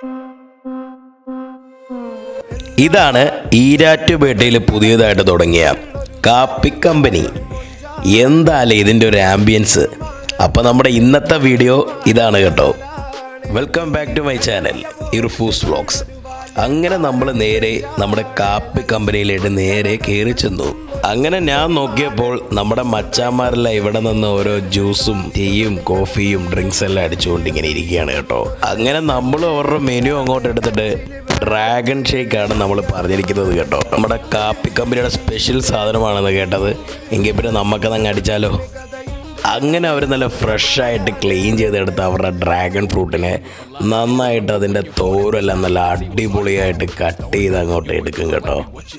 ഇതാണ് ഈരാറ്റുപേട്ടയിൽ പുതിയതായിട്ട് തുടങ്ങിയ കാപ്പി കമ്പനി എന്താല്ലേ ഇതിൻ്റെ ഒരു ആംബിയൻസ് അപ്പോൾ നമ്മുടെ ഇന്നത്തെ വീഡിയോ ഇതാണ് കേട്ടോ welcome back to my channel Irfu's vlogs അങ്ങനെ നമ്മൾ നേരെ നമ്മുടെ കാപ്പി കമ്പനിയിലേക്ക് നേരെ കയറി ചെന്നു അങ്ങനെ ഞാൻ നോക്കിയപ്പോൾ നമ്മുടെ മച്ചാന്മാരെല്ലാം ഇവിടെ നിന്ന് ഓരോ ജ്യൂസും ടീയും കോഫിയും ഡ്രിങ്ക്സ് എല്ലാം അടിച്ചുകൊണ്ട് ഇങ്ങനെ ഇരിക്കുകയാണ് കേട്ടോ അങ്ങനെ നമ്മൾ അവരുടെ മെനു അങ്ങോട്ട് എടുത്തിട്ട് ഡ്രാഗൺ ഷേക്ക് ആണ് നമ്മൾ പറഞ്ഞിരിക്കുന്നത് കേട്ടോ നമ്മുടെ കാപ്പി കമ്പനിയുടെ സ്പെഷ്യൽ സാധനമാണെന്ന് കേട്ടത് എങ്കിൽ പിന്നെ നമുക്കത് അങ്ങ് അടിച്ചാലോ അങ്ങനെ അവർ നല്ല ഫ്രഷ് ആയിട്ട് ക്ലീൻ ചെയ്തെടുത്ത് അവരുടെ ഡ്രാഗൺ ഫ്രൂട്ടിനെ നന്നായിട്ട് അതിൻ്റെ തോരെല്ലാം നല്ല അടിപൊളിയായിട്ട് കട്ട് ചെയ്ത് അങ്ങോട്ട് എടുക്കും കേട്ടോ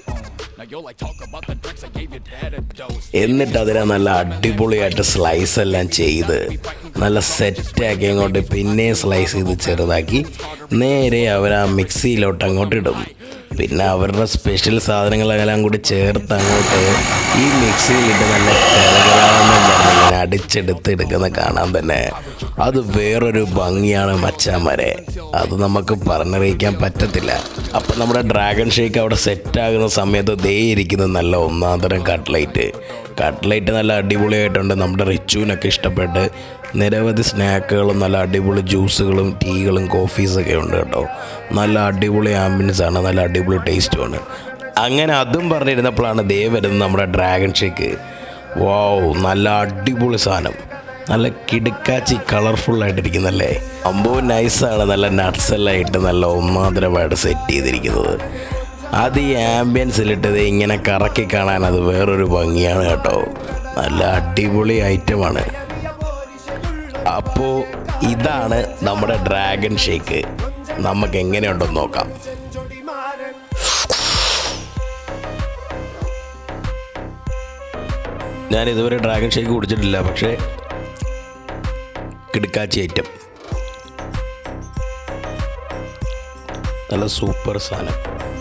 എന്നിട്ട് അതിനെ നല്ല അടിപൊളിയായിട്ട് സ്ലൈസ് എല്ലാം ചെയ്ത് നല്ല സെറ്റാക്കി അങ്ങോട്ട് പിന്നെയും സ്ലൈസ് ചെയ്ത് ചെറുതാക്കി നേരെ അവർ ആ മിക്സിയിലോട്ട് അങ്ങോട്ട് ഇടും പിന്നെ അവരുടെ സ്പെഷ്യൽ സാധനങ്ങളെല്ലാം കൂടി ചേർത്ത് അങ്ങോട്ട് ഈ മിക്സിയിലിട്ട് നല്ല കരകരാന്ന് പറഞ്ഞിങ്ങനെ അടിച്ചെടുത്ത് എടുക്കുന്ന കാണാൻ തന്നെ അത് വേറൊരു ഭംഗിയാണ് മച്ചാന്മാരെ അത് നമുക്ക് പറഞ്ഞറിയിക്കാൻ പറ്റത്തില്ല അപ്പം നമ്മുടെ ഡ്രാഗൺ ഷേക്ക് അവിടെ സെറ്റാകുന്ന സമയത്ത് ദേ ഇരിക്കുന്ന നല്ല ഒന്നാം തരം കട്ട്ലൈറ്റ് കട്ട്ലൈറ്റ് നല്ല അടിപൊളിയായിട്ടുണ്ട് നമ്മുടെ റിച്ചുവിനൊക്കെ ഇഷ്ടപ്പെട്ട് നിരവധി സ്നാക്കുകളും നല്ല അടിപൊളി ജ്യൂസുകളും ടീകളും കോഫീസൊക്കെ ഉണ്ട് കേട്ടോ നല്ല അടിപൊളി ആംബിയൻസ് ആണ് നല്ല അടിപൊളി ടേസ്റ്റുമാണ് അങ്ങനെ അതും പറഞ്ഞിരുന്നപ്പോഴാണ് ദേ വരുന്നത് നമ്മുടെ ഡ്രാഗൺ ഷേക്ക് വാവ് നല്ല അടിപൊളി സാധനം നല്ല കിടുക്കാച്ചി കളർഫുള്ളായിട്ടിരിക്കുന്നല്ലേ അമ്പോ നൈസാണ് നല്ല നട്ട്സ് എല്ലാം ഇട്ട് നല്ല ഒന്നാന്തരമായിട്ട് സെറ്റ് ചെയ്തിരിക്കുന്നത് അത് ഈ ആംബിയൻസിലിട്ടത് ഇങ്ങനെ കറക്കി കാണാൻ അത് വേറൊരു ഭംഗിയാണ് കേട്ടോ നല്ല അടിപൊളി ഐറ്റമാണ് അപ്പോൾ ഇതാണ് നമ്മുടെ ഡ്രാഗൺ ഷേക്ക് നമുക്ക് എങ്ങനെയുണ്ടെന്ന് നോക്കാം ഞാൻ ഇതുവരെ ഡ്രാഗൺ ഷേക്ക് കുടിച്ചിട്ടില്ല പക്ഷേ കിടുക്കാച്ചി ഐറ്റം നല്ല സൂപ്പർ സാധനം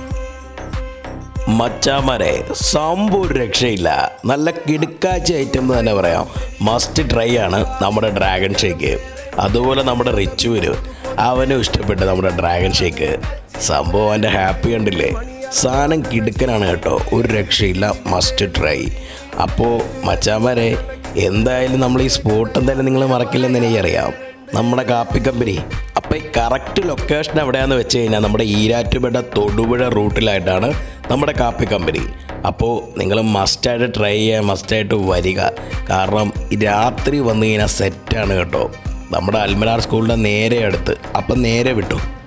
മച്ചാമാരെ സംഭവം ഒരു രക്ഷയില്ല നല്ല കിടുക്കാച്ചി ഐറ്റം എന്ന് തന്നെ പറയാം മസ്റ്റ് ട്രൈ ആണ് നമ്മുടെ ഡ്രാഗൺ ഷേക്ക് അതുപോലെ നമ്മുടെ റിച്ചുവിന് അവനും ഇഷ്ടപ്പെട്ട നമ്മുടെ ഡ്രാഗൺ ഷേക്ക് സംഭവം അവൻ്റെ ഹാപ്പി കണ്ടില്ലേ സാധനം കിടുക്കനാണ് കേട്ടോ ഒരു രക്ഷയില്ല മസ്റ്റ് ട്രൈ അപ്പോൾ മച്ചാമാരെ എന്തായാലും നമ്മൾ ഈ സ്പോട്ട് എന്തായാലും നിങ്ങൾ മറക്കില്ലെന്ന് എനിക്കറിയാം നമ്മുടെ കാപ്പി കമ്പനി അപ്പോൾ ഈ കറക്റ്റ് ലൊക്കേഷൻ എവിടെയാണെന്ന് വെച്ച് കഴിഞ്ഞാൽ നമ്മുടെ ഈരാറ്റുപേട്ട തൊടുപുഴ റൂട്ടിലായിട്ടാണ് നമ്മുടെ കാപ്പി കമ്പനി അപ്പോൾ നിങ്ങൾ മസ്റ്റായിട്ട് ട്രൈ ചെയ്യാൻ മസ്റ്റായിട്ട് വരിക കാരണം ഈ രാത്രി വന്നു കഴിഞ്ഞാൽ സെറ്റാണ് കേട്ടോ നമ്മുടെ അൽമനാർ സ്കൂളിൻ്റെ നേരെ അടുത്ത് അപ്പം നേരെ വിട്ടു